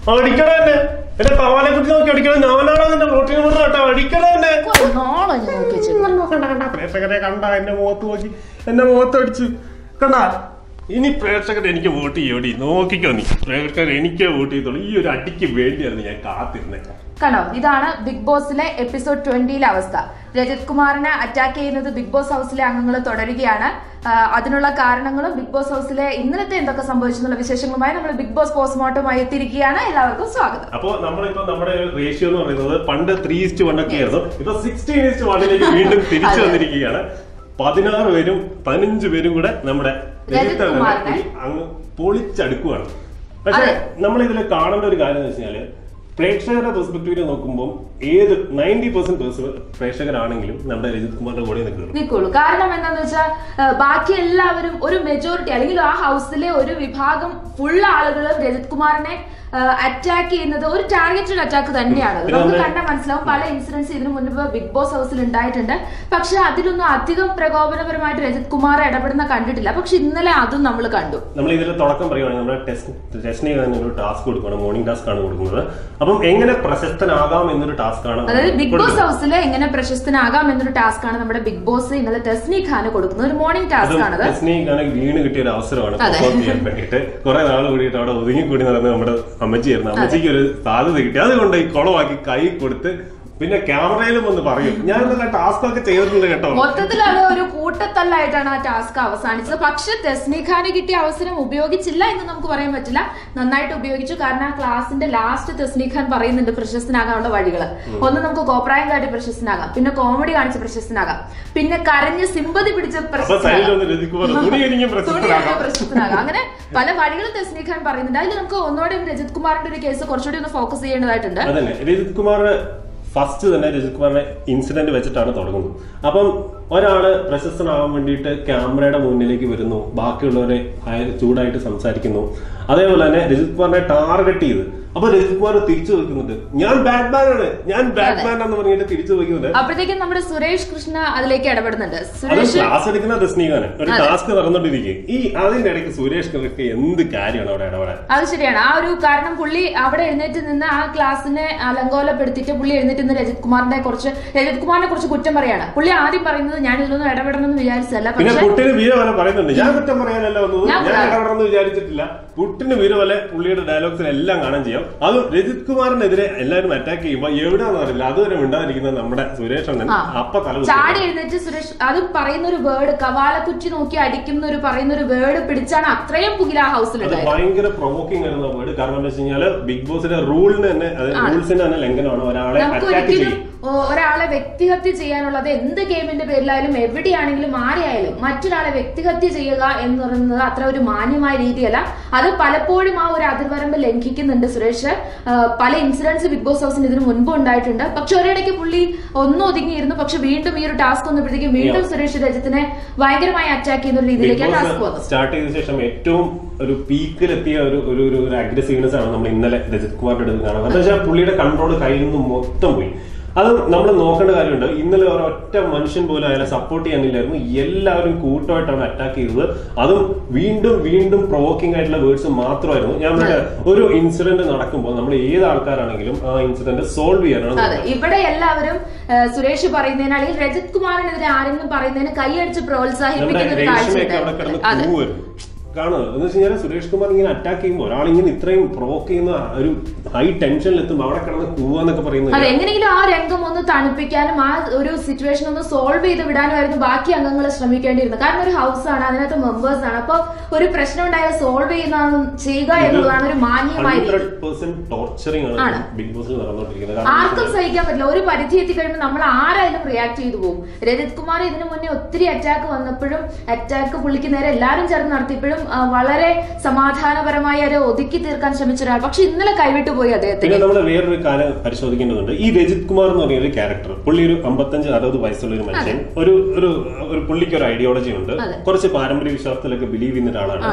അടിക്കണ തന്നെ എന്റെ പവാലെ കുട്ടി നോക്കി അടിക്കണം ഞാനാണോ നിന്റെ പ്രോട്ടീൻ കൊണ്ട് കേട്ടോ അടിക്കണ തന്നെ നാളെ ഞാൻ നോക്കി വെച്ചിരുന്നു. പ്രേക്ഷകരെ കണ്ട എന്റെ മുഖത്ത് നോക്കി എന്റെ മുഖത്ത് അടിച്ചു കണ്ട ഇനി പ്രേക്ഷകർ എനിക്ക് വോട്ട് ചെയ്യോടി നോക്കിക്കോ നീ പ്രേക്ഷകർ എനിക്ക് വോട്ട് ചെയ്തോളൂ ഈ ഒരു അടിക്ക് വേണ്ടിയായിരുന്നു ഞാൻ കാത്തിരുന്നത് കണ്ടോ ഇതാണ് ബിഗ് ബോസിലെ എപ്പിസോഡ് ട്വന്റിയിലെ അവസ്ഥ രജത് കുമാറിനെ അറ്റാക്ക് ചെയ്യുന്നത് ബിഗ് ബോസ് ഹൗസിലെ അംഗങ്ങൾ തുടരുകയാണ് ആ, അതിനുള്ള കാരണങ്ങളും ബിഗ് ബോസ് ഹൗസിലെ ഇന്നലത്തെ എന്തൊക്കെ സംഭവിച്ചെന്നുള്ള വിശേഷങ്ങളുമായി നമ്മൾ ബിഗ് ബോസ് പോസ്റ്റ്മോർട്ടമായി എത്തിയിരിക്കുകയാണ് എല്ലാവർക്കും സ്വാഗതം അപ്പോ നമ്മളിപ്പോ നമ്മുടെ റേഷ്യോ എന്ന് പറയുന്നത് പണ്ട് ത്രീ ഇസ്റ്റ് വൺ ഒക്കെ ആയിരുന്നു ഇപ്പൊ സിക്സ്റ്റീൻ ഇസ്റ്റ് വണ്ണിലേക്ക് വീണ്ടും തിരിച്ചു അതെ. വന്നിരിക്കുകയാണ് പതിനാറ് പേരും പതിനഞ്ച് പേരും കൂടെ നമ്മുടെ രജിത് രജിത്ത് അണ്ണനെ കുമാറിനെ ഇനി അങ്ങ് പൊളിച്ചടുക്കുവാണ് പക്ഷെ അതെ. നമ്മൾ ഇതിൽ കാണേണ്ട ഒരു കാര്യം എന്ന് വെച്ചാല് പ്രേക്ഷകരുടെ പെർസ്പെക്ടീവിൽ നോക്കുമ്പോൾ ഏത് നയൻറ്റി പെർസെന്റ് പ്രേക്ഷകരാണെങ്കിലും നമ്മുടെ രജിത് കുമാറിന്റെ കൂടെ നിൽക്കുന്നു നിൽക്കുള്ളൂ കാരണം എന്താന്ന് വെച്ചാൽ ബാക്കി എല്ലാവരും ഒരു മെജോറിറ്റി അല്ലെങ്കിൽ ആ ഹൗസിലെ ഒരു വിഭാഗം ഫുൾ ആളുകളും രജത് കുമാറിനെ അറ്റാക്ക് ചെയ്യുന്നത് ഒരു ടാർഗറ്റഡ് അറ്റാക്ക് തന്നെയാണ് അത് പിന്നെ നമുക്ക് നമ്മള് കണ്ടാൽ മനസ്സിലാവും പല ഇൻസിഡൻസ് ഇതിനു മുൻപ് ബിഗ് ബോസ് ഹൗസിൽ ഉണ്ടായിട്ടുണ്ട് പക്ഷെ അതിലൊന്നും അധികം പ്രകോപനപരമായിട്ട് രജത് കുമാർ ഇടപെടുന്ന കണ്ടിട്ടില്ല പക്ഷെ ഇന്നലെ അതും നമ്മൾ കണ്ടു നമ്മൾ ഇതിൽ തുടക്കം പറയുവാണെങ്കിൽ നമ്മുടെ ടെസ്റ്റ് ടെസ്റ്റിനെ ഒരു ടാസ്ക് കൊടുക്കണം മോർണിംഗ് ടാസ്ക് ആണ് കൊടുക്കുന്നത് അപ്പം എങ്ങനെ പ്രശസ്തനാകാം എന്നൊരു ടാസ്ക് ആണ് അതായത് ബിഗ് ബോസ് കൊടുക്കുന്നത്. ഹൗസിൽ എങ്ങനെ പ്രശസ്തനാകാം എന്നൊരു ടാസ്ക് ആണ് നമ്മുടെ ബിഗ് ബോസ് ഇന്നലെ തെസ്നി ഖാന് കൊടുക്കുന്നത് ഒരു മോർണിംഗ് ടാസ്ക് ആണത് ടെസ്റ്റിനെ വീണ് കിട്ടിയ ഒരു അവസരമാണ് അതെ. perform ചെയ്യാൻ വേണ്ടിയിട്ട് കുറെ നാൾ കൂടിയിട്ട് അവിടെ ഒതുങ്ങി കൂടി നടന്ന് നമ്മുടെ അമ്മച്ചിയായിരുന്നു അമ്മച്ചിക്ക് ഒരു സാധ്യത കിട്ടി അതുകൊണ്ട് ഈ കുളമാക്കി കൈ കൊടുത്ത് പിന്നെ ക്യാമറയിലും വന്ന് പറയും ഞാൻ ഇന്നലെ ടാസ്ക് ഒക്കെ ചെയ്തിട്ടുണ്ട് കേട്ടോ മൊത്തത്തിൽ അത് ഒരു കൂട്ടത്തല്ലായിട്ടാണ് ആ ടാസ്ക് അവസാനിച്ചത് പക്ഷെ തെസ്നി ഖാന് കിട്ടിയ അവസരം ഉപയോഗിച്ചില്ല എന്ന് നമുക്ക് പറയാൻ പറ്റില്ല നന്നായിട്ട് ഉപയോഗിച്ചു കാരണം ആ ക്ലാസിന്റെ ലാസ്റ്റ് തെസ്നി ഖാൻ പറയുന്നുണ്ട് പ്രശസ്തനാകാനുള്ള വഴികൾ ഒന്ന് നമുക്ക് കോപ്രായം കാട്ടി പ്രശസ്തനാകാം പിന്നെ കോമഡി കാണിച്ച് പ്രശസ്തനാകാം പിന്നെ കരഞ്ഞ് സിമ്പതി പിടിച്ച് അപ്പൊ സൈഡിൽ പ്രശസ്തനാകാം വന്ന് രജിക്കുമാർ തുണി എനിക്കും തുണി പ്രശസ്തരാകാം കെട്ടി പ്രശസ്തനാകാം അങ്ങനെ പല വഴികൾ തെസ്നി ഖാൻ പറയുന്നുണ്ട് അതിൽ നമുക്ക് ഒന്നുകൂടെ രജിത് കുമാറിന്റെ ഒരു കേസ് കുറച്ചുകൂടി ഒന്ന് ഫോക്കസ് ചെയ്യേണ്ടതായിട്ടുണ്ട് അതന്നെ രജിത് കുമാറിന് ഫസ്റ്റ് തന്നെ രജിത് കുമാറിനെ ഇൻസിഡന്റ് വെച്ചിട്ടാണ് തുടങ്ങുന്നത് അപ്പം ഒരാള് പ്രശസ്തനാകാൻ വേണ്ടിയിട്ട് ക്യാമറയുടെ മുന്നിലേക്ക് വരുന്നു ബാക്കിയുള്ളവരെ അയാൾ ചൂടായിട്ട് സംസാരിക്കുന്നു അതേപോലെ തന്നെ രജിത് കുമാറിനെ ടാർഗറ്റ് ചെയ്ത് അപ്പൊ രജിത് കുമാർ തിരിച്ചു വെക്കുന്നുണ്ട് ഞാൻ ബാറ്റ്മാൻ ആണ് ഞാൻ ബാറ്റ്മാൻ എന്ന് പറഞ്ഞിട്ട് തിരിച്ചു വെക്കുന്നുണ്ട് അപ്പോഴത്തേക്കും നമ്മുടെ സുരേഷ് കൃഷ്ണ അതിലേക്ക് ഇടപെടുന്നുണ്ട് അത് സുരേഷ് ക്ലാസ് എടുക്കുന്ന രശ്നീകാണ് ഒരു ടാസ്ക് നടന്നുകൊണ്ടിരിക്കും ഈ അതിന്റെ ഇടയ്ക്ക് സുരേഷ് കൃഷ്ണയ്ക്ക് എന്ത് കാര്യമാണ് അവിടെ ഇടപെടാൻ അത് ശരിയാണ് ആ ഒരു കാരണം പുള്ളി അവിടെ എഴുന്നേറ്റ് നിന്ന് ആ ക്ലാസ്സിനെ അലങ്കോലപ്പെടുത്തിയിട്ട് പുള്ളി എഴുന്നേറ്റ് നിന്ന് രജിത് കുമാറിനെ കുറിച്ച് രജിത് കുമാറിനെ കുറിച്ച് കുറ്റം പറയാണ് പുള്ളി ആദ്യം പറയുന്നത് ഞാൻ ഇതിലൊന്നും ഇടപെടണമെന്ന് വിചാരിച്ചതല്ല പിന്നെ പക്ഷെ പുട്ടിന് വീരവല പറയുന്നുണ്ട് ഞാൻ കുറ്റം പറയാനല്ല വന്നത് ഞാൻ ഞാൻ ഇടപെടണമെന്ന് വിചാരിച്ചിട്ടില്ല പുട്ടിന് വീരവല പുള്ളിയുടെ ഡയലോഗ്സിൽ എല്ലാം കാണാൻ ചെയ്യാം അത് രജിത് കുമാറിനെതിരെ എല്ലാവരും അറ്റാക്ക് ചെയ്യുമ്പോൾ എവിടെയാണെന്ന് അറിയില്ല അതുവരെ മിണ്ടാതിരിക്കുന്ന നമ്മുടെ സുരേഷ് അണ്ണൻ ആ. അപ്പ തല ചാടി എഴുന്നേറ്റ് സുരേഷ് അത് പറയുന്ന ഒരു വേർഡ് കവാലക്കുറ്റി നോക്കി അടിക്കുന്ന ഒരു പറയുന്ന ഒരു വേർഡ് പിടിച്ചാണ് അത്രയും പുകിൽ ആ അത് ഹൗസിലുണ്ടായത് ഭയങ്കര പ്രൊവോക്കിംഗ് ആയിരുന്നു ആ വേർഡ് കാരണം എന്താ വെച്ച് കഴിഞ്ഞാല് ബിഗ് ബോസിന്റെ റൂളിന് തന്നെ റൂൾസിന്റെ തന്നെ ലംഘനമാണ് ഒരാളെ നമുക്ക് അറ്റാക്ക് ഒരിക്കലും ചെയ്യും ഓ- ഒരാളെ വ്യക്തിഹത്യ ചെയ്യാനുള്ളത് എന്ത് ഗെയിമിന്റെ പേരിലായാലും എവിടെയാണെങ്കിലും ആരെയായാലും മറ്റൊരാളെ വ്യക്തിഹത്യ ചെയ്യുക എന്ന് പറയുന്നത് അത്ര ഒരു മാന്യമായ രീതിയല്ല അത് പലപ്പോഴും ആ ഒരു അതിർവരമ്പ് ലംഘിക്കുന്നുണ്ട് സുരേഷ് ആ, പല ഇൻസിഡൻസ് ബിഗ് ബോസ് ഹൗസിന് ഇതിനു മുൻപ് ഉണ്ടായിട്ടുണ്ട് പക്ഷെ ഒരിടയ്ക്ക് പുള്ളി ഒന്നും ഒതുങ്ങിയിരുന്നു പക്ഷെ വീണ്ടും ഈ ഒരു ടാസ്ക് വന്നപ്പോഴത്തേക്കും വീണ്ടും സുരേഷ് രജത്തിനെ ഭയങ്കരമായി അറ്റാക്ക് ചെയ്യുന്ന ഒരു ബിഗ് രീതിയിലേക്ക് ടാസ്ക് ബോസ് വന്നു സ്റ്റാർട്ട് ചെയ്ത ശേഷം ഏറ്റവും ഒരു പീക്കിലെത്തിയ ഒരു ഒരു ഒരു ഒരു അഗ്രസീവ്നെസ് ആണ് നമ്മൾ ഇന്നലെ രജിത് കുമാറിന്റെ അടുത്ത് കാണുന്നത് എന്താ വെച്ചാൽ പുള്ളിയുടെ കൺട്രോൾ കയ്യിൽ നിന്ന് മൊത്തം പോയി അത് നമ്മൾ നോക്കേണ്ട കാര്യമുണ്ട് ഇന്നലെ ഒരൊറ്റ മനുഷ്യൻ പോലും അയാളെ സപ്പോർട്ട് ചെയ്യാനില്ലായിരുന്നു എല്ലാവരും കൂട്ടമായിട്ടാണ് അറ്റാക്ക് ചെയ്തത് അതും വീണ്ടും വീണ്ടും പ്രൊവോക്കിംഗ് ആയിട്ടുള്ള വേർഡ്സ് മാത്രമായിരുന്നു ഞാൻ പറഞ്ഞ ഒരു ഇൻസിഡന്റ് നടക്കുമ്പോൾ നമ്മൾ ഏത് ആൾക്കാരാണെങ്കിലും ആ ഇൻസിഡന്റ് സോൾവ് ചെയ്യാനാണ് അതെ ഇവിടെ എല്ലാവരും ആ, സുരേഷ് പറയുന്നതിന് അല്ലെങ്കിൽ രജത് കുമാറിനെതിരെ ആരെങ്കിലും പറയുന്നതിന് കൈയടിച്ച് നമ്മുടെ പ്രോത്സാഹിപ്പിക്കുന്ന ഒരു രേഷ്മയൊക്കെ അവിടെ കാഴ്ച കിടന്ന് അതെ കൂവുമായിരുന്നു കാണുന്നത് എന്ന് വെച്ച് കഴിഞ്ഞാൽ സുരേഷ് കുമാർ ഇങ്ങനെ അറ്റാക്ക് ചെയ്യുമ്പോൾ ഒരാളിങ്ങനെ ഇത്രയും പ്രൊവോക്ക് ചെയ്യുന്ന ഒരു ഹൈ ടെൻഷനിൽ എത്തുമ്പോൾ അവിടെ കിടന്ന് കൂവാന്നൊക്കെ പറയുന്നത് അതെ എങ്ങനെയെങ്കിലും ആ രംഗം ഒന്ന് തണുപ്പിക്കാനും ആ ഒരു സിറ്റുവേഷൻ ഒന്ന് സോൾവ് ചെയ്ത് വിടാനുമായിരുന്നു ബാക്കി അംഗങ്ങൾ ശ്രമിക്കേണ്ടിയിരുന്നത് കാരണം ഒരു ഹൗസ് ആണ് അതിനകത്ത് മെമ്പേഴ്സ് ആണ് അപ്പൊ ഒരു പ്രശ്നം ഉണ്ടായാൽ സോൾവ് ചെയ്യുന്ന ചെയ്യുക എന്നുള്ളതാണ് ഒരു മാന്യമായ രീതി ഹൺഡ്രഡ് പെർസെന്റ് ടോർച്ചറിങ് ആണ് ആണ്. ബിഗ് ബോസിൽ നടന്നുകൊണ്ടിരിക്കുന്നത് കാരണം ആർക്കും സഹിക്കാൻ പറ്റില്ല ഒരു പരിധി എത്തിക്കഴിയുമ്പോൾ നമ്മൾ ആരായാലും റിയാക്ട് ചെയ്തു പോകും രജിത് കുമാർ ഇതിനു മുന്നേ ഒത്തിരി അറ്റാക്ക് വന്നപ്പോഴും അറ്റാക്ക് പുള്ളിക്ക് നേരെ എല്ലാവരും ചേർന്ന് നടത്തിയപ്പോഴും ആ, വളരെ സമാധാനപരമായി അവരെ ഒതുക്കി തീർക്കാൻ ശ്രമിച്ച ഒരാൾ പക്ഷെ ഇന്നലെ കൈവിട്ടു പോയി അദ്ദേഹത്തിന് പിന്നെ നമ്മൾ വേറൊരു കാര്യം പരിശോധിക്കേണ്ടതുണ്ട് ഈ രജിത് കുമാർ എന്ന് പറയുന്ന ഒരു ക്യാരക്ടർ പുള്ളി ഒരു അമ്പത്തഞ്ച് അറുപത് വയസ്സുള്ള ഒരു മനുഷ്യൻ ഒരു ഒരു ഒരു പുള്ളിക്ക് ഒരു ഐഡിയോളജി ഉണ്ട് അതെ. കുറച്ച് പാരമ്പര്യ വിശ്വാസത്തിലൊക്കെ ബിലീവ് ചെയ്യുന്ന ഒരാളാണ് ആണ്.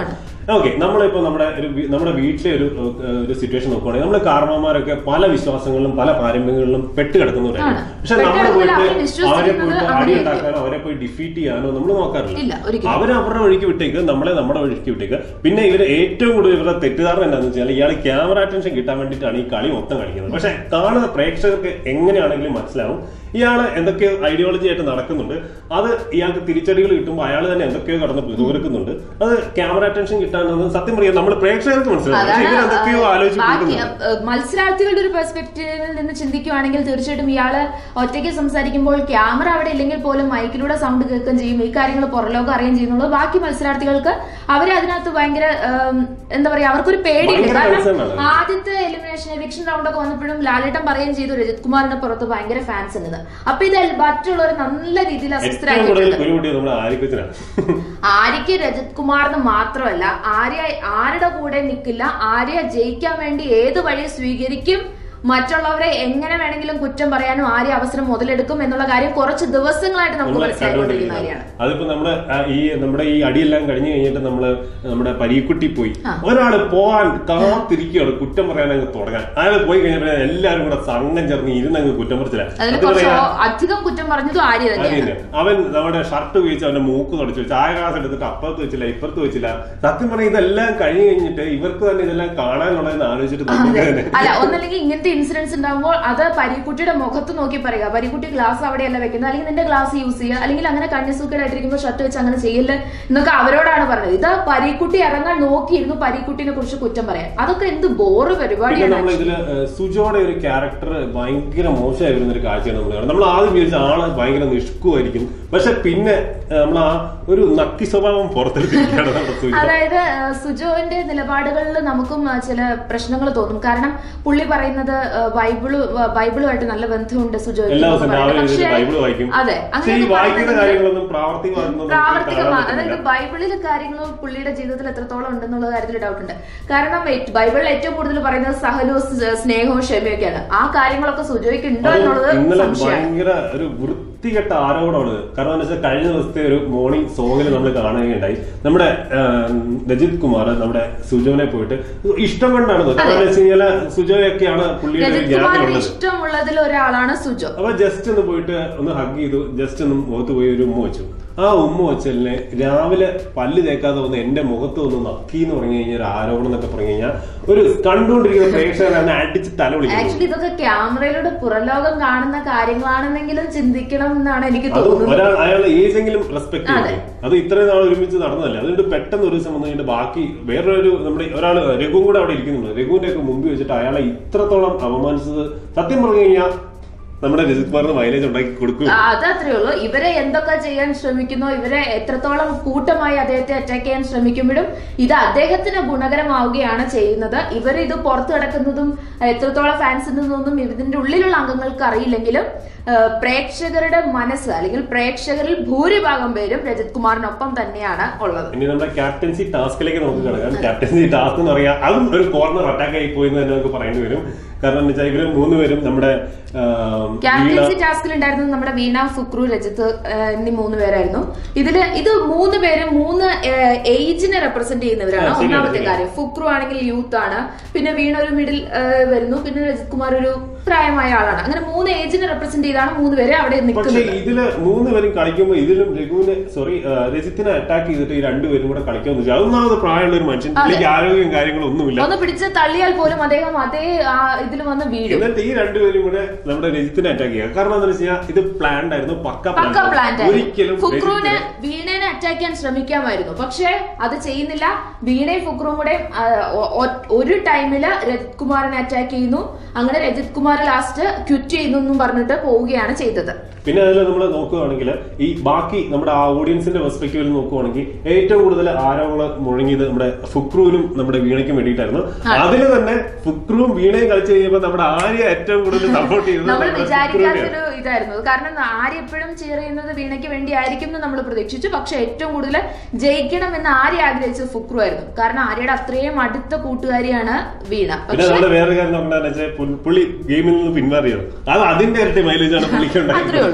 ഓക്കെ നമ്മളിപ്പോ നമ്മുടെ ഒരു വീ- നമ്മുടെ വീട്ടിലെ ഒരു ഏഹ്, ഒരു സിറ്റുവേഷൻ നോക്കുവാണെങ്കിൽ നമ്മുടെ കാരണവന്മാരൊക്കെ പല വിശ്വാസങ്ങളിലും പല പാരമ്പര്യങ്ങളിലും പെട്ട് കിടക്കുന്നവരാണ് ആണ്. പക്ഷെ പെട്ട് നമ്മൾ കിടക്കുന്നവർ പോയിട്ട് അവരെ വിശ്വസിക്കുന്നത് അവരെ പോയിട്ട് അടി അങ്ങനെയായിരിക്കും. ഉണ്ടാക്കാനോ അവരെ പോയി ഡിഫീറ്റ് ചെയ്യാനോ നമ്മൾ നോക്കാറില്ല ഇല്ല ഒരിക്കലും അവരെ അവരുടെ വഴിക്ക് വിട്ടേക്ക് നമ്മളെ നമ്മുടെ വഴിക്ക് വിട്ടേക്ക് പിന്നെ ഇവര് ഏറ്റവും കൂടുതൽ ഇവരുടെ തെറ്റിദ്ധാരണ എന്താണെന്ന് വെച്ചാൽ ഇയാൾ ക്യാമറ അറ്റൻഷൻ കിട്ടാൻ വേണ്ടിയിട്ടാണ് ഈ കളി മൊത്തം കളിക്കുന്നത് പക്ഷെ കാണുന്ന പ്രേക്ഷകർക്ക് എങ്ങനെയാണെങ്കിലും മനസ്സിലാവും ഇയാൾ എന്തൊക്കെയോ ഐഡിയോളജി ആയിട്ട് നടക്കുന്നുണ്ട് അത് ഇയാൾക്ക് തിരിച്ചടികൾ കിട്ടുമ്പോൾ അയാൾ തന്നെ എന്തൊക്കെയോ കടന്ന് പിറുപിറുക്കുന്നുണ്ട് അത് ക്യാമറ അറ്റൻഷൻ കിട്ടാൻ സത്യം പറയാം നമ്മൾ പ്രേക്ഷകർക്ക് മനസ്സിലാവും പക്ഷെ ഇവർ എന്തൊക്കെയോ ആലോചിച്ച് ബാക്കി കൂട്ടുന്നുണ്ട് ഏഹ്, മത്സരാർത്ഥികളുടെ ഒരു പെർസ്പെക്റ്റീവിൽ നിന്ന് ചിന്തിക്കുവാണെങ്കിൽ തീർച്ചയായിട്ടും ഇയാള് ഒറ്റയ്ക്ക് സംസാരിക്കുമ്പോൾ ക്യാമറ അവിടെ ഇല്ലെങ്കിൽ പോലും മൈക്കിലൂടെ സൗണ്ട് കേൾക്കുകയും ചെയ്യും ഈ കാര്യങ്ങൾ പുറലോകം അറിയുകയും ചെയ്യുന്നുള്ളൂ ബാക്കി മത്സരാർത്ഥികൾക്ക് അവരെ അതിനകത്ത് ഭയങ്കര ഏഹ്, എന്താ പറയാ അവർക്കൊരു പേടിയുണ്ട് ഭയങ്കര കാരണം concern ആണ്. ആദ്യത്തെ എലിമിനേഷൻ എവിക്ഷൻ റൗണ്ട് ഒക്കെ വന്നപ്പോഴും ലാലേട്ടൻ പറയുകയും ചെയ്തു രജിത് കുമാറിന്റെ പുറത്ത് ഭയങ്കര ഫാൻസ് ഉണ്ട് അപ്പൊ ഇത് മറ്റുള്ളവർ നല്ല രീതിയിൽ ഏറ്റവും കൂടുതൽ അസ്വസ്ഥരാക്കിയിട്ടുണ്ട് കുരുമുട്ടിയത് നമ്മുടെ ആരിക്കത്തിനാണ് ആര്യക്ക് രജത് കുമാറിന് മാത്രമല്ല ആര്യ ആരുടെ കൂടെ നിൽക്കില്ല ആര്യ ജയിക്കാൻ വേണ്ടി ഏത് വഴി സ്വീകരിക്കും മറ്റുള്ളവരെ എങ്ങനെ വേണമെങ്കിലും കുറ്റം പറയാനും ആര്യ അവസരം മുതലെടുക്കും എന്നുള്ള കാര്യം കുറച്ച് ദിവസങ്ങളായിട്ട് നമുക്ക് നമ്മള് മനസ്സിലായിക്കൊണ്ടിരിക്കുന്ന കണ്ടുകൊണ്ടിരിക്കുന്നത്. കാര്യമാണ് അതിപ്പോ നമ്മുടെ ആ, ഈ നമ്മുടെ ഈ അടിയെല്ലാം കഴിഞ്ഞു കഴിഞ്ഞിട്ട് നമ്മള് നമ്മുടെ പരീക്കുട്ടി പോയി ആ. ഒരാള് പോവാൻ കാത്തിരിക്കുകയാണ് കുറ്റം പറയാൻ അങ്ങ് തുടങ്ങാൻ അയാൾ പോയി കഴിഞ്ഞപ്പോ എല്ലാരും കൂടെ സംഘം ചേർന്ന് ഇരുന്നങ്ങ് കുറ്റം പറിച്ചില്ല അതിന് സത്യം കുറച്ച് പറയാ, അധികം കുറ്റം പറഞ്ഞതും ആര്യ ആര്യ തന്നെയാണ് തന്നെ. അവൻ നമ്മുടെ ഷർട്ട് ഉപയോഗിച്ച് അവന്റെ മൂക്ക് തുടച്ചു വെച്ചു ചായ ഗ്ലാസ് എടുത്തിട്ട് അപ്പുറത്ത് വെച്ചില്ല ഇപ്പുറത്ത് വെച്ചില്ല സത്യം പറഞ്ഞാൽ ഇതെല്ലാം കഴിഞ്ഞു കഴിഞ്ഞിട്ട് ഇവർക്ക് തന്നെ ഇതെല്ലാം കാണാനുള്ളതെന്ന് ആലോചിച്ചിട്ട് നമുക്ക് തന്നെ അല്ല ഒന്നല്ലെങ്കിൽ ഇങ്ങനത്തെ ഇൻസിഡൻസ് ഉണ്ടാകുമ്പോൾ അത് പരിക്കുട്ടിയുടെ മുഖത്ത് നോക്കി പറയുക പരിക്കുട്ടി ഗ്ലാസ് അവിടെയല്ല വെക്കുന്നത് അല്ലെങ്കിൽ നിന്റെ ഗ്ലാസ് യൂസ് ചെയ്യുക അല്ലെങ്കിൽ അങ്ങനെ കണ്ണിസൂക്കേടായിട്ടിരിക്കുമ്പോൾ ഷർട്ട് വെച്ച് അങ്ങനെ ചെയ്യല്ലേ എന്നൊക്കെ അവരോടാണ് പറഞ്ഞത് ഇത് പരിക്കുട്ടി ഇറങ്ങാൻ നോക്കിയിരുന്നു പരിക്കുട്ടിനെ കുറിച്ച് കുറ്റം പറയാൻ അതൊക്കെ എന്ത് ബോറ് പിന്നെ പരിപാടിയാണ് നമ്മൾ ഇതില് ഏഹ്, സുജോയുടെ ഒരു ക്യാരക്ടർ ഭയങ്കര മോശമായി വരുന്ന ഒരു കാഴ്ചയാണ് നമ്മൾ കാണുന്നത് നമ്മൾ ആദ്യം വിചാരിച്ച ആള് ഭയങ്കര നിഷ്കുമായിരിക്കും പക്ഷെ പിന്നെ ഏഹ്, നമ്മൾ ആ ഒരു നക്കി സ്വഭാവം പുറത്തെടുത്തിരിക്കുകയാണ് നമ്മുടെ സുജോ അതായത് ആ, സുജോവിന്റെ നിലപാടുകളിൽ നമുക്കും ആ, ചില പ്രശ്നങ്ങൾ തോന്നും കാരണം പുള്ളി പറയുന്നത് ആ, ബൈബിള് വ- ബൈബിളുമായിട്ട് നല്ല ബന്ധമുണ്ട് സുജോ എല്ലാ ദിവസവും രാവിലെ എഴുന്നേറ്റ് ബൈബിൾ വായിക്കും അതെ പക്ഷെ ഈ അങ്ങനെ വായിക്കുന്ന കാര്യങ്ങളൊന്നും പ്രാവർത്തികമാകുന്നതൊന്നും കാണാൻ പ്രാവർത്തികമാണ് അതായത് പറ്റുന്നില്ല. ബൈബിളിലെ കാര്യങ്ങൾ പുള്ളിയുടെ ജീവിതത്തിൽ എത്രത്തോളം ഉണ്ടെന്നുള്ള കാര്യത്തിൽ ഡൗട്ട് ഉണ്ട് കാരണം ഏറ്റ്- ബൈബിളിൽ ഏറ്റവും കൂടുതൽ പറയുന്നത് സഹനവും സ് സ്നേഹവും ക്ഷമയൊക്കെയാണ് ആ കാര്യങ്ങളൊക്കെ സുജോയ്ക്ക് ഉണ്ടോ അതും എന്നുള്ളത് ഇന്നലെ സംശയമാണ് ഭയങ്കര ഒരു വൃത്തികെട്ട ആരോപണമാണ് കാരണം എന്താ വെച്ചാൽ കഴിഞ്ഞ ദിവസത്തെ ഒരു മോർണിംഗ് സോങ്ങിൽ നമ്മൾ കാണുകയുണ്ടായി നമ്മുടെ ആ, രജിത് കുമാർ നമ്മുടെ സുജോനെ പോയിട്ട് ഇഷ്ടം കൊണ്ടാണ് ഇത്. കാരണം എന്താ വെച്ച് കഴിഞ്ഞാൽ സുജോയൊക്കെയാണ് പുള്ളിയുടെ ഒരു രജിത് കുമാറിന് ഗ്യാപ്പിലുള്ളത് ഇഷ്ടമുള്ളതിൽ ഒരാളാണ് സുജോ അപ്പൊ ജസ്റ്റ് ഒന്ന് പോയിട്ട് ഒന്ന് ഹഗ് ചെയ്തു ജസ്റ്റ് ഒന്ന് മുഖത്ത് പോയി ഒരു ഉമ്മ വെച്ചു ആ ഉമ്മ വെച്ചലിനെ രാവിലെ പല്ല് തേക്കാതെ വന്ന് എന്റെ മുഖത്ത് ഒന്ന് നക്കി എന്ന് പറഞ്ഞു കഴിഞ്ഞാൽ ഒരു ആരോപണം എന്നൊക്കെ പറഞ്ഞു കഴിഞ്ഞാൽ ഒരു കണ്ടുകൊണ്ടിരിക്കുന്ന പ്രേക്ഷകരെ എന്നെ അടിച്ച് തല വിളിക്കുന്നു ആക്ച്വലി ഇതൊക്കെ ക്യാമറയിലൂടെ പുറലോകം കാണുന്ന കാര്യങ്ങളാണെന്നെങ്കിലും ചിന്തിക്കണം എന്നാണ് എനിക്ക് അത് തോന്നുന്നത് ഒരാൾ അയാൾ ഏജെങ്കിലും റെസ്പെക്ട് അതെ. ചെയ്യും അത് ഇത്രയും നാൾ ഒരുമിച്ച് നടന്നതല്ലേ അതുകൊണ്ട് പെട്ടെന്ന് ഒരു ദിവസം വന്നു കഴിഞ്ഞിട്ട് ബാക്കി വേറൊരു നമ്മുടെ ഒരാൾ രഘുവും കൂടെ അവിടെ ഇരിക്കുന്നുണ്ട് രഘുവിന്റെ ഒക്കെ മുമ്പിൽ വെച്ചിട്ട് അയാളെ ഇത്രത്തോളം അപമാനിച്ചത് സത്യം പറഞ്ഞു കഴിഞ്ഞാൽ നമ്മുടെ രജിത് കുമാറിന് മൈലേജ് ഉണ്ടാക്കി കൊടുക്കും ആ, അത് അത്രേ ഉള്ളൂ ഇവരെ എന്തൊക്കെ ചെയ്യാൻ ശ്രമിക്കുന്നോ ഇവരെ എത്രത്തോളം കൂട്ടമായി അദ്ദേഹത്തെ അറ്റാക്ക് ചെയ്യാൻ ശ്രമിക്കുമ്പോഴും ഇത് അദ്ദേഹത്തിന് ഗുണകരമാവുകയാണ് ചെയ്യുന്നത് ഇവർ ഇത് പുറത്തു കിടക്കുന്നതും എത്രത്തോളം ഫാൻസ് നിന്നൊന്നും ഇതിന്റെ ഉള്ളിലുള്ള അംഗങ്ങൾക്ക് അറിയില്ലെങ്കിലും ആ, പ്രേക്ഷകരുടെ മനസ്സ് അല്ലെങ്കിൽ പ്രേക്ഷകരിൽ ഭൂരിഭാഗം പേരും രജത് കുമാറിനൊപ്പം തന്നെയാണ് ഉള്ളത് ഇനി നമ്മുടെ ക്യാപ്റ്റൻസി ടാസ്കിലേക്ക് നമുക്ക് കിടക്കാം ക്യാപ്റ്റൻസി ടാസ്ക് എന്ന് പറയാം അതും ഒരു കോർണർ അറ്റാക്ക് ആയി പോയി എന്ന് തന്നെ നമുക്ക് പറയേണ്ടി വരും കാരണം എന്താ വെച്ചാൽ ഇവര് മൂന്നുപേരും നമ്മുടെ ആ, വീണ ക്യാപ്റ്റൻസി ടാസ്കിൽ ഉണ്ടായിരുന്നത് നമ്മുടെ വീണ ഫുക്രു രജിത്ത് ഏഹ്, എന്നീ മൂന്ന് പേരായിരുന്നു ഇതില് ഇത് മൂന്ന് പേര് മൂന്ന് ഏജിനെ റെപ്രസെന്റ് ചെയ്യുന്നവരാണ് ആ, ശരിയാണ്, ഒന്നാമത്തെ ശരിയാണ്. കാര്യം ഫുക്രു ആണെങ്കിൽ യൂത്ത് ആണ് പിന്നെ വീണ ഒരു മിഡിൽ വരുന്നു പിന്നെ രജിത് കുമാർ ഒരു പ്രായമായ ആളാണ് അങ്ങനെ മൂന്ന് ഏജിനെ റെപ്രസെന്റ് ചെയ്താണ് മൂന്ന് പേര് അവിടെ പക്ഷെ നിൽക്കുന്നത് ഇതില് മൂന്ന് പേരും കളിക്കുമ്പോൾ ഇതിലും രഘുവിനെ സോറി രജിത്തിനെ അറ്റാക്ക് ചെയ്തിട്ട് ഈ രണ്ടുപേരും കൂടെ കളിക്കാന്ന് വെച്ചാൽ അതൊന്നാമത് പ്രായമുള്ള ഒരു മനുഷ്യൻ പുള്ളിക്ക് ആരോഗ്യം കാര്യങ്ങളും ഒന്നുമില്ല ഒന്ന് പിടിച്ച് തള്ളിയാൽ പോലും അദ്ദേഹം അതേ ഇതിൽ വന്ന് വീഴും എന്നിട്ട് ഈ രണ്ടുപേരും കൂടെ നമ്മുടെ രജിത്തിനെ അറ്റാക്ക് ചെയ്യുക കാരണം എന്താ വെച്ച് കഴിഞ്ഞാൽ ഇത് പ്ലാൻഡ് ആയിരുന്നു പക്ക പക്ക planned പ്ലാന്റ് ആയിരുന്നു. ഒരിക്കലും ഫുക്രുവിനെ രജിത്തിനെ- വീണേനെ അറ്റാക്ക് ചെയ്യാൻ ശ്രമിക്കാമായിരുന്നു പക്ഷേ അത് ചെയ്യുന്നില്ല വീണയും ഫുക്രുവും കൂടെ ആ, ഒ- ഒ- ഒരു ടൈമില് രജിത് കുമാറിനെ അറ്റാക്ക് ചെയ്യുന്നു അങ്ങനെ രജിത് കുമാർ ലാസ്റ്റ് ക്വിറ്റ് ചെയ്യുന്നു എന്നും പറഞ്ഞിട്ട് പോവുകയാണ് ചെയ്തത് പിന്നെ അതിൽ നമ്മൾ നോക്കുകയാണെങ്കിൽ ഈ ബാക്കി നമ്മുടെ ആ ഓഡിയൻസിന്റെ പെർസ്പെക്റ്റീവിൽ നോക്കുകയാണെങ്കിൽ ഏറ്റവും കൂടുതൽ ആരോപണം മുഴങ്ങിയത് നമ്മുടെ ഫുക്രുവിനും നമ്മുടെ വീണയ്ക്കും വേണ്ടിയിട്ടായിരുന്നു അതിൽ തന്നെ ഫുക്രുവും വീണയും കളിച്ചു കഴിയുമ്പോൾ നമ്മുടെ ആര്യ ഏറ്റവും കൂടുതൽ സപ്പോർട്ട് ചെയ്തത് നമ്മൾ നമ്മുടെ വിചാരിക്കാത്തൊരു ഫുക്രുവിനെയാണ്. ഇതായിരുന്നു കാരണം ആര്യ എപ്പോഴും cheer ചെയ്യുന്നത് വീണയ്ക്ക് വേണ്ടിയായിരിക്കും എന്ന് നമ്മൾ പ്രതീക്ഷിച്ചു പക്ഷെ ഏറ്റവും കൂടുതൽ ജയിക്കണം എന്ന് ആര്യ ആഗ്രഹിച്ചത് ഫുക്രു ആയിരുന്നു കാരണം ആര്യയുടെ അത്രയും അടുത്ത കൂട്ടുകാരിയാണ് വീണ പിന്നെ പക്ഷെ നമ്മുടെ വേറെ കാര്യം നോക്കണ്ടെന്ന് വെച്ചാൽ പുള്ളി ഗെയിമിൽ നിന്ന് പിന്മാറിയത് അത് അതിന്റെ ഇരട്ടി മൈലേജ് ആണ് പുള്ളിക്ക് അത്രേ ഉണ്ടായിരുന്നത് ഉള്ളൂ.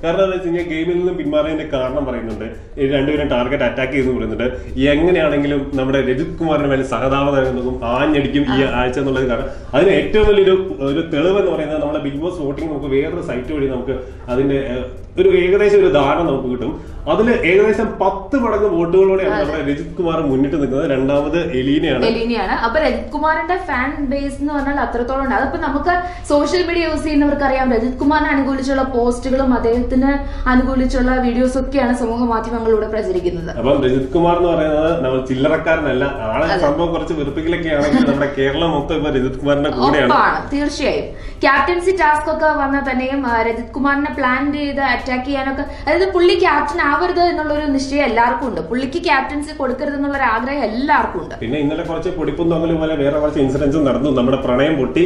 കാരണം എന്താ വെച്ച് കഴിഞ്ഞാൽ ഗെയിമിൽ നിന്ന് പിന്മാറിയതിന്റെ കാരണം പറയുന്നുണ്ട് ഈ രണ്ടുപേരും ടാർഗറ്റ് അറ്റാക്ക് ചെയ്തെന്ന് പറയുന്നുണ്ട് എങ്ങനെയാണെങ്കിലും നമ്മുടെ രജിത് കുമാറിന് മേലെ സഹതാപം ആഞ്ഞടിക്കും ഈ ആഴ്ച എന്നുള്ളത് കാരണം അതിന് ഏറ്റവും വലിയൊരു ഒരു തെളിവ് എന്ന് പറയുന്നത് നമ്മുടെ ബിഗ് ബോസ് വോട്ടിംഗ് നമുക്ക് വേറൊരു സൈറ്റ് വഴി നമുക്ക് അതിന്റെ ഏഹ്, ഒരു ഏകദേശം ഒരു ധാരണ നമുക്ക് കിട്ടും അതിൽ ഏകദേശം പത്ത് മടങ്ങ് വോട്ടുകളോടെയാണ് നമ്മുടെ രജിത് കുമാർ മുന്നിട്ട് നിൽക്കുന്നത് രണ്ടാമത് എലീനയാണ് എലീനയാണ് അപ്പൊ രജിത് കുമാറിന്റെ ഫാൻ ബേസ് എന്ന് പറഞ്ഞാൽ അത്രത്തോളം ഉണ്ട് അതിപ്പോ നമുക്ക് സോഷ്യൽ മീഡിയ യൂസ് ചെയ്യുന്നവർക്ക് അറിയാം രജിത് കുമാറിനെ അനുകൂലിച്ചുള്ള പോസ്റ്റുകളും അദ്ദേഹത്തിന് അനുകൂലിച്ചുള്ള വീഡിയോസ് ഒക്കെയാണ് സമൂഹ മാധ്യമങ്ങളിലൂടെ പ്രചരിക്കുന്നത് അപ്പം രജിത് കുമാർ എന്ന് പറയുന്നത് നമ്മൾ ചില്ലറക്കാരനല്ല ആളെ സംഭവം കുറച്ച് വെറുപ്പിക്കലൊക്കെ ആണെങ്കിൽ നമ്മുടെ കേരളം മൊത്തം ഇപ്പൊ രജിത് കുമാറിന്റെ കൂടെയാണ് ഉറപ്പാണ് തീർച്ചയായും ക്യാപ്റ്റൻസി ടാസ്ക് ഒക്കെ വന്നാൽ തന്നെയും ആ, രജിത് കുമാറിനെ പ്ലാൻ ചെയ്ത് അറ്റാക്ക് ചെയ്യാനൊക്കെ അതായത് പുള്ളി ക്യാപ്റ്റൻ ആവരുത് എന്നുള്ളൊരു നിശ്ചയം എല്ലാവർക്കും ഉണ്ട് പുള്ളിക്ക് ക്യാപ്റ്റൻസി കൊടുക്കരുത് എന്നുള്ള ഒരു ആഗ്രഹം എല്ലാവർക്കും ഉണ്ട് പിന്നെ ഇന്നലെ കുറച്ച് പൊടിപ്പും തൊങ്ങലും പോലെ വേറെ കുറച്ച് ഇൻസിഡൻസും നടന്നു നമ്മുടെ പ്രണയം പൊട്ടി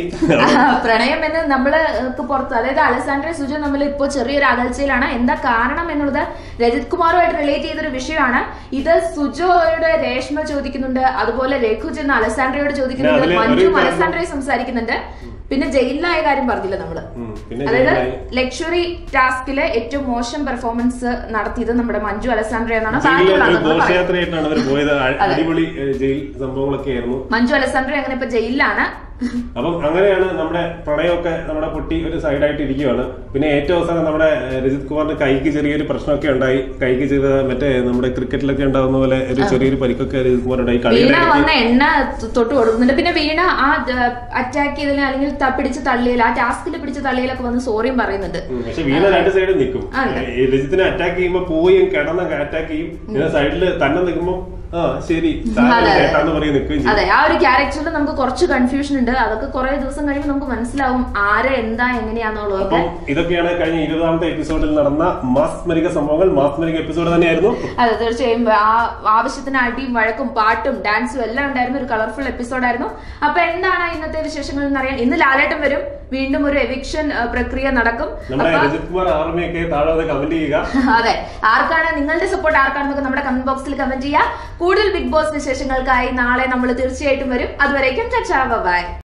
പ്രണയം എന്ന് നമ്മള് ഒക്കെ പുറത്ത് അതായത് അലസാൻഡ്ര സുജ തമ്മിൽ ഇപ്പോൾ ചെറിയൊരു അകൽച്ചയിലാണ് എന്താ കാരണം എന്നുള്ളത് രജിത് കുമാറുമായിട്ട് റിലേറ്റ് ചെയ്തൊരു വിഷയമാണ് ഇത് സുജോയുടെ രേഷ്മ ചോദിക്കുന്നുണ്ട് അതുപോലെ രഘു ചെന്ന് അലസാൻഡ്രയോട് ചോദിക്കുന്നുണ്ട് അതില് ഒരു മഞ്ജു കാര്യം- അലസാൻഡ്രയെ സംസാരിക്കുന്നുണ്ട് പിന്നെ ജയിലിലായ കാര്യം പറഞ്ഞില്ല നമ്മള് ഉം, പിന്നെ അതായത് ജയിലിലായി. ലക്ഷറി ടാസ്കില് ഏറ്റവും മോശം പെർഫോമൻസ് നടത്തിയത് നമ്മുടെ മഞ്ജു അലസാൻഡ്ര എന്നാണ് ജയിലിൽ ഫാനുകളാണ് ഒരു നമ്മൾ പറയുന്നത്. ഘോഷയാത്രയായിട്ടാണ് അവർ പോയത് അ- അടിപൊളി ഏഹ്, ജയിൽ സംഭവങ്ങളൊക്കെ ആയിരുന്നു മഞ്ജു അലസാൻഡ്ര അങ്ങനെ ഇപ്പൊ ജയിലിലാണ് അപ്പം അങ്ങനെയാണ് നമ്മുടെ പ്രണയമൊക്കെ നമ്മുടെ പൊട്ടി ഒരു സൈഡായിട്ട് ഇരിക്കുകയാണ് പിന്നെ ഏറ്റവും അവസാനം നമ്മുടെ ഏഹ്, രജിത് കുമാറിന്റെ കൈക്ക് ചെറിയൊരു പ്രശ്നമൊക്കെ ഉണ്ടായി കൈക്ക് ചെയ്ത മറ്റേ നമ്മുടെ ക്രിക്കറ്റിലൊക്കെ ഉണ്ടാകുന്ന പോലെ ഒരു ചെറിയൊരു പരിക്കൊക്കെ രജിത് കുമാർ ഉണ്ടായി വീണ കളിയുടെ ഇടയ്ക്ക് വന്ന എണ്ണ ത- തൊട്ട് കൊടുക്കുന്നുണ്ട് പിന്നെ വീണ ആ അറ്റാക്ക് ചെയ്തതിന് അല്ലെങ്കിൽ ത- പിടിച്ച് തള്ളിയതിൽ ആ ടാസ്കിൽ പിടിച്ച് തള്ളിയതിലൊക്കെ വന്ന് സോറിയും പറയുന്നുണ്ട് ഉം, പക്ഷെ വീണ രണ്ട് സൈഡിൽ നിൽക്കും അതെ. ഈ രജിത്തിനെ അറ്റാക്ക് ചെയ്യുമ്പോ പോയി കിടന്ന അറ്റാക്ക് ചെയ്യും പിന്നെ സൈഡിൽ തന്നെ നിൽക്കുമ്പോ ആ ശരി അതെ. കേട്ടാന്ന് പറയും നിൽക്കുകയും ചെയ്യും അതെ ആ ഒരു ക്യാരക്ടറിൽ നമുക്ക് കുറച്ച് കൺഫ്യൂഷൻ ഉണ്ട് അതൊക്കെ കുറെ ദിവസം കഴിയുമ്പോൾ നമുക്ക് മനസ്സിലാവും ആരെ എന്താ എങ്ങനെയാന്നുള്ളതൊക്കെ അപ്പം ഇതൊക്കെയാണ് കഴിഞ്ഞ ഇരുപതാമത്തെ എപ്പിസോഡിൽ നടന്ന മാസ്മരിക സംഭവങ്ങൾ മാസ്മരിക എപ്പിസോഡ് തന്നെയായിരുന്നു അതെ തീർച്ചയായും ആ ആവശ്യത്തിന് അടിയും വഴക്കും പാട്ടും ഡാൻസും എല്ലാം ഉണ്ടായിരുന്ന ഒരു കളർഫുൾ എപ്പിസോഡായിരുന്നു അപ്പൊ എന്താണ് ഇന്നത്തെ വിശേഷങ്ങൾ എന്ന് അറിയാൻ ഇന്ന് ലാലേട്ടൻ വരും വീണ്ടും ഒരു എവിക്ഷൻ പ്രക്രിയ നടക്കും നമ്മുടെ അപ്പൊ രജിത് കുമാർ ആർമിയൊക്കെ താഴെ വന്ന് കമന്റ് ചെയ്യുക അതെ ആർക്കാണ് നിങ്ങളുടെ സപ്പോർട്ട് ആർക്കാണെന്നൊക്കെ നമ്മുടെ കമന്റ് ബോക്സിൽ കമന്റ് ചെയ്യുക കൂടുതൽ ബിഗ് ബോസ് വിശേഷങ്ങൾക്കായി നാളെ നമ്മൾ തീർച്ചയായിട്ടും വരും അതുവരേക്കും ചച്ചാ ബൈ